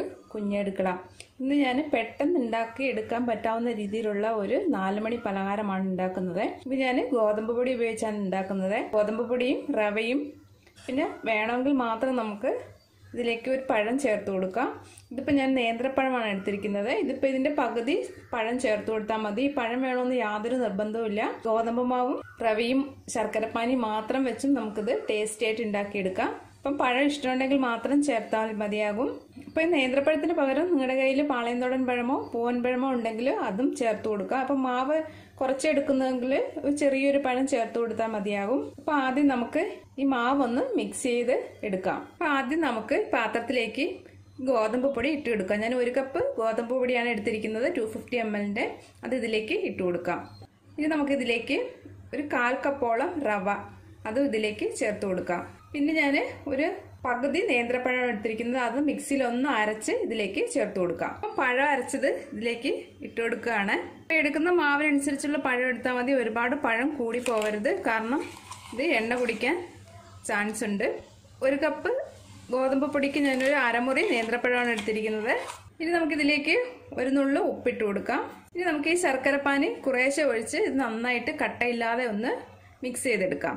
കുഞ്ഞെടുക്കണം ഇന്ന് ഞാൻ പെട്ടെന്ന് ഉണ്ടാക്കി എടുക്കാൻ പറ്റാവുന്ന രീതിയിലുള്ള ഒരു നാല് മണി പലഹാരമാണ് ഉണ്ടാക്കുന്നത് ഇത് ഞാൻ ഗോതമ്പ് പൊടി ഉപയോഗിച്ചാണ് ഉണ്ടാക്കുന്നത് ഗോതമ്പ് പൊടിയും റവയും പിന്നെ വേണമെങ്കിൽ മാത്രം നമുക്ക് ഇതിലേക്ക് ഒരു പഴം ചേർത്ത് കൊടുക്കാം ഇതിപ്പോൾ ഞാൻ നേന്ത്രപ്പഴമാണ് എടുത്തിരിക്കുന്നത് ഇതിപ്പോൾ ഇതിൻ്റെ പകുതി പഴം ചേർത്ത് കൊടുത്താൽ മതി ഈ പഴം വേണമെന്ന് യാതൊരു നിർബന്ധവുമില്ല ഗോതമ്പ് മാവും റവയും ശർക്കരപ്പാനി മാത്രം വെച്ചും നമുക്കിത് ടേസ്റ്റി ആയിട്ട് ഉണ്ടാക്കിയെടുക്കാം അപ്പം പഴം ഇഷ്ടമുണ്ടെങ്കിൽ മാത്രം ചേർത്താൽ മതിയാകും അപ്പം ഈ നേന്ത്രപ്പഴത്തിന് പകരം നിങ്ങളുടെ കയ്യിൽ പാളയന്തോടൻ പഴമോ പൂവൻ പഴമോ ഉണ്ടെങ്കിൽ അതും ചേർത്ത് കൊടുക്കുക അപ്പം മാവ് കുറച്ച് എടുക്കുന്നെങ്കിൽ ഒരു ചെറിയൊരു പഴം ചേർത്ത് കൊടുത്താൽ മതിയാകും അപ്പം ആദ്യം നമുക്ക് ഈ മാവ് ഒന്ന് മിക്സ് ചെയ്ത് എടുക്കാം അപ്പം ആദ്യം നമുക്ക് പാത്രത്തിലേക്ക് ഗോതമ്പ് പൊടി ഇട്ട് കൊടുക്കാം ഞാൻ ഒരു കപ്പ് ഗോതമ്പ് പൊടിയാണ് എടുത്തിരിക്കുന്നത് ടു ഫിഫ്റ്റി എം എല്ലിൻ്റെ അത് ഇതിലേക്ക് ഇട്ട് കൊടുക്കാം ഇനി നമുക്കിതിലേക്ക് ഒരു കാൽ കപ്പോളം റവ അതും ഇതിലേക്ക് ചേർത്ത് കൊടുക്കാം പിന്നെ ഞാൻ ഒരു പകുതി നേന്ത്രപ്പഴം എടുത്തിരിക്കുന്നത് അത് മിക്സിയിൽ ഒന്ന് അരച്ച് ഇതിലേക്ക് ചേർത്ത് കൊടുക്കാം അപ്പം പഴം അരച്ചത് ഇതിലേക്ക് ഇട്ട് കൊടുക്കുകയാണ് എടുക്കുന്ന മാവിനനുസരിച്ചുള്ള പഴം എടുത്താൽ മതി ഒരുപാട് പഴം കൂടി പോകരുത് കാരണം ഇത് എണ്ണ കുടിക്കാൻ ചാൻസ് ഉണ്ട് ഒരു കപ്പ് ഗോതമ്പ് പൊടിക്ക് ഞാനൊരു അരമുറി നേന്ത്രപ്പഴമാണ് എടുത്തിരിക്കുന്നത് ഇനി നമുക്കിതിലേക്ക് ഒരു നുള്ളു ഉപ്പിട്ട് കൊടുക്കാം ഇനി നമുക്ക് ഈ ശർക്കരപ്പാനി കുറേശ്ശെ ഒഴിച്ച് ഇത് നന്നായിട്ട് കട്ടയില്ലാതെ ഒന്ന് മിക്സ് ചെയ്തെടുക്കാം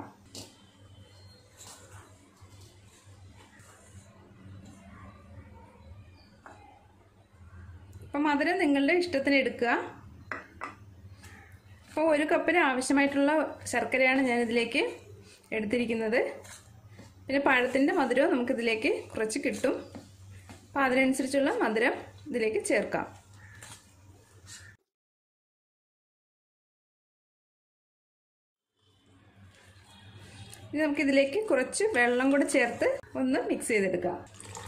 അപ്പം മധുരം നിങ്ങളുടെ ഇഷ്ടത്തിന് എടുക്കുക അപ്പോൾ ഒരു കപ്പിന് ആവശ്യമായിട്ടുള്ള ശർക്കരയാണ് ഞാൻ ഇതിലേക്ക് എടുത്തിരിക്കുന്നത് പിന്നെ പഴത്തിൻ്റെ മധുരവും നമുക്കിതിലേക്ക് കുറച്ച് കിട്ടും അപ്പോൾ അതിനനുസരിച്ചുള്ള മധുരം ഇതിലേക്ക് ചേർക്കാം ഇനി നമുക്കിതിലേക്ക് കുറച്ച് വെള്ളം കൂടെ ചേർത്ത് ഒന്ന് മിക്സ് ചെയ്തെടുക്കാം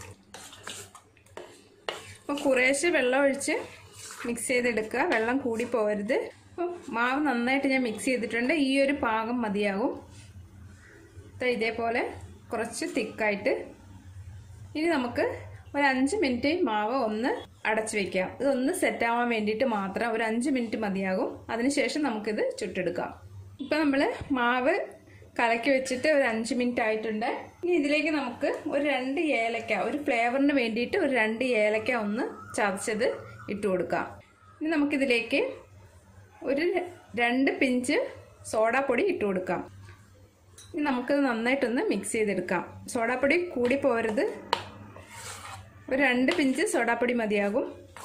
അപ്പോൾ കുറേശ്ശെ വെള്ളം ഒഴിച്ച് മിക്സ് ചെയ്തെടുക്കുക വെള്ളം കൂടി പോകരുത് അപ്പോൾ മാവ് നന്നായിട്ട് ഞാൻ മിക്സ് ചെയ്തിട്ടുണ്ട് ഈ ഒരു പാകം മതിയാകും ഇതേപോലെ കുറച്ച് തിക്കായിട്ട് ഇനി നമുക്ക് ഒരു അഞ്ച് മിനിറ്റ് മാവ് ഒന്ന് അടച്ചു വെക്കാം ഇതൊന്ന് സെറ്റ് ആവാൻ വേണ്ടിയിട്ട് മാത്രം ഒരു അഞ്ച് മിനിറ്റ് മതിയാകും അതിനുശേഷം നമുക്കിത് ചുട്ടെടുക്കാം ഇപ്പം നമ്മൾ മാവ് കലക്കി വെച്ചിട്ട് ഒരു അഞ്ച് മിനിറ്റ് ആയിട്ടുണ്ട് ഇനി ഇതിലേക്ക് നമുക്ക് ഒരു രണ്ട് ഏലക്ക ഒരു ഫ്ലേവറിന് വേണ്ടിയിട്ട് ഒരു രണ്ട് ഏലക്ക ഒന്ന് ചതച്ചത് ഇട്ട് കൊടുക്കാം ഇനി നമുക്കിതിലേക്ക് ഒരു രണ്ട് പിഞ്ച് സോഡാപ്പൊടി ഇട്ട് കൊടുക്കാം ഇനി നമുക്കത് നന്നായിട്ടൊന്ന് മിക്സ് ചെയ്തെടുക്കാം സോഡാപ്പൊടി കൂടി പോരുത് ഒരു രണ്ട് പിഞ്ച് സോഡാപ്പൊടി മതിയാകും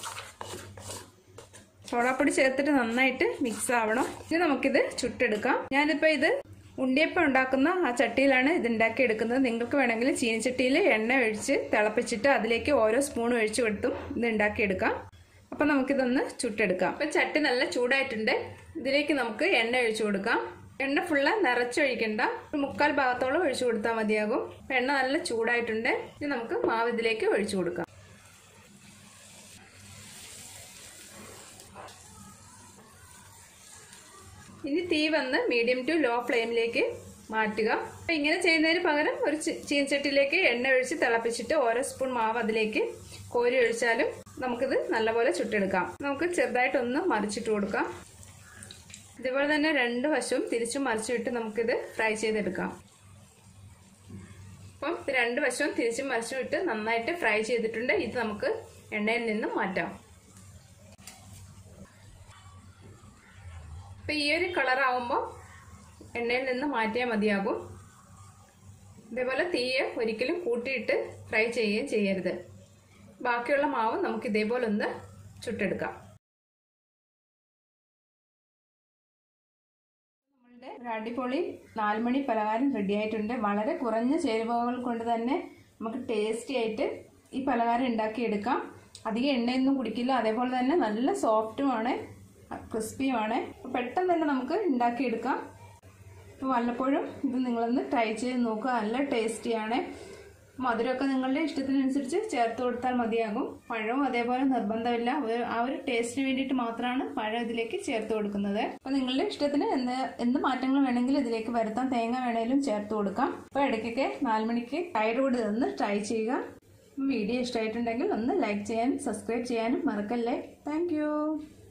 സോഡാപ്പൊടി ചേർത്തിട്ട് നന്നായിട്ട് മിക്സ് ആവണം ഇനി നമുക്കിത് ചുട്ടെടുക്കാം ഞാനിപ്പോൾ ഇത് ഉണ്ടിയപ്പം ഉണ്ടാക്കുന്ന ആ ചട്ടിയിലാണ് ഇത് ഉണ്ടാക്കി എടുക്കുന്നത് നിങ്ങൾക്ക് വേണമെങ്കിൽ ചീനിച്ചട്ടിയിൽ എണ്ണ ഒഴിച്ച് തിളപ്പിച്ചിട്ട് അതിലേക്ക് ഓരോ സ്പൂൺ ഒഴിച്ച് കൊടുത്തും ഇത് ഉണ്ടാക്കിയെടുക്കാം അപ്പം നമുക്കിതൊന്ന് ചുട്ടെടുക്കാം അപ്പം ചട്ടി നല്ല ചൂടായിട്ടുണ്ട് ഇതിലേക്ക് നമുക്ക് എണ്ണ ഒഴിച്ചു കൊടുക്കാം എണ്ണ ഫുള്ള് നിറച്ചൊഴിക്കണ്ട ഒരു മുക്കാൽ ഭാഗത്തോളം ഒഴിച്ചു കൊടുത്താൽ മതിയാകും എണ്ണ നല്ല ചൂടായിട്ടുണ്ട് ഇനി നമുക്ക് മാവ് ഇതിലേക്ക് ഒഴിച്ചു കൊടുക്കാം ഇനി തീ വന്ന് മീഡിയം ടു ലോ ഫ്ലെയിമിലേക്ക് മാറ്റുക അപ്പം ഇങ്ങനെ ചെയ്യുന്നതിന് പകരം ഒരു ചീനച്ചട്ടിയിലേക്ക് എണ്ണ ഒഴിച്ച് തിളപ്പിച്ചിട്ട് ഓരോ സ്പൂൺ മാവ് അതിലേക്ക് കോരി ഒഴിച്ചാലും നമുക്കിത് നല്ലപോലെ ചുട്ടെടുക്കാം നമുക്ക് ചെറുതായിട്ടൊന്ന് മറിച്ചിട്ട് കൊടുക്കാം ഇതുപോലെ തന്നെ രണ്ട് വശവും തിരിച്ചും മറിച്ചിട്ട് നമുക്കിത് ഫ്രൈ ചെയ്തെടുക്കാം അപ്പം രണ്ട് വശവും തിരിച്ചും മറിച്ചും ഇട്ട് നന്നായിട്ട് ഫ്രൈ ചെയ്തിട്ടുണ്ട് ഇത് നമുക്ക് എണ്ണയിൽ നിന്നും മാറ്റാം അപ്പം ഈ ഒരു കളറാവുമ്പോൾ എണ്ണയിൽ നിന്ന് മാറ്റിയാൽ മതിയാകും ഇതേപോലെ തീയെ ഒരിക്കലും കൂട്ടിയിട്ട് ഫ്രൈ ചെയ്യുകയും ചെയ്യരുത് ബാക്കിയുള്ള മാവ് നമുക്ക് ഇതേപോലെ ഒന്ന് ചുട്ടെടുക്കാം നമ്മളുടെ ഒരു അടിപൊളി നാലുമണി പലഹാരം റെഡി ആയിട്ടുണ്ട് വളരെ കുറഞ്ഞ ചേരുവകൾ കൊണ്ട് തന്നെ നമുക്ക് ടേസ്റ്റി ആയിട്ട് ഈ പലഹാരം ഉണ്ടാക്കിയെടുക്കാം അധികം എണ്ണയൊന്നും കുടിക്കില്ല അതേപോലെ തന്നെ നല്ല സോഫ്റ്റുമാണ് ക്രിസ്പിയുമാണ് പെട്ടെന്ന് തന്നെ നമുക്ക് ഉണ്ടാക്കിയെടുക്കാം അപ്പോൾ വല്ലപ്പോഴും ഇത് നിങ്ങളൊന്ന് ട്രൈ ചെയ്ത് നോക്കുക നല്ല ടേസ്റ്റിയാണ് മധുരമൊക്കെ നിങ്ങളുടെ ഇഷ്ടത്തിനനുസരിച്ച് ചേർത്ത് കൊടുത്താൽ മതിയാകും പഴവും അതേപോലെ നിർബന്ധമില്ല ആ ഒരു ടേസ്റ്റിന് വേണ്ടിയിട്ട് മാത്രമാണ് പഴം ഇതിലേക്ക് ചേർത്ത് കൊടുക്കുന്നത് അപ്പോൾ നിങ്ങളുടെ ഇഷ്ടത്തിന് എന്ത് എന്ത് മാറ്റങ്ങൾ വേണമെങ്കിലും ഇതിലേക്ക് വരുത്താം തേങ്ങ വേണേലും ചേർത്ത് കൊടുക്കാം അപ്പോൾ ഇടയ്ക്കൊക്കെ നാല് മണിക്ക് ടൈഡ് കൂടി നിന്ന് ട്രൈ ചെയ്യുക വീഡിയോ ഇഷ്ടമായിട്ടുണ്ടെങ്കിൽ ഒന്ന് ലൈക്ക് ചെയ്യാനും സബ്സ്ക്രൈബ് ചെയ്യാനും മറക്കല്ലേ താങ്ക്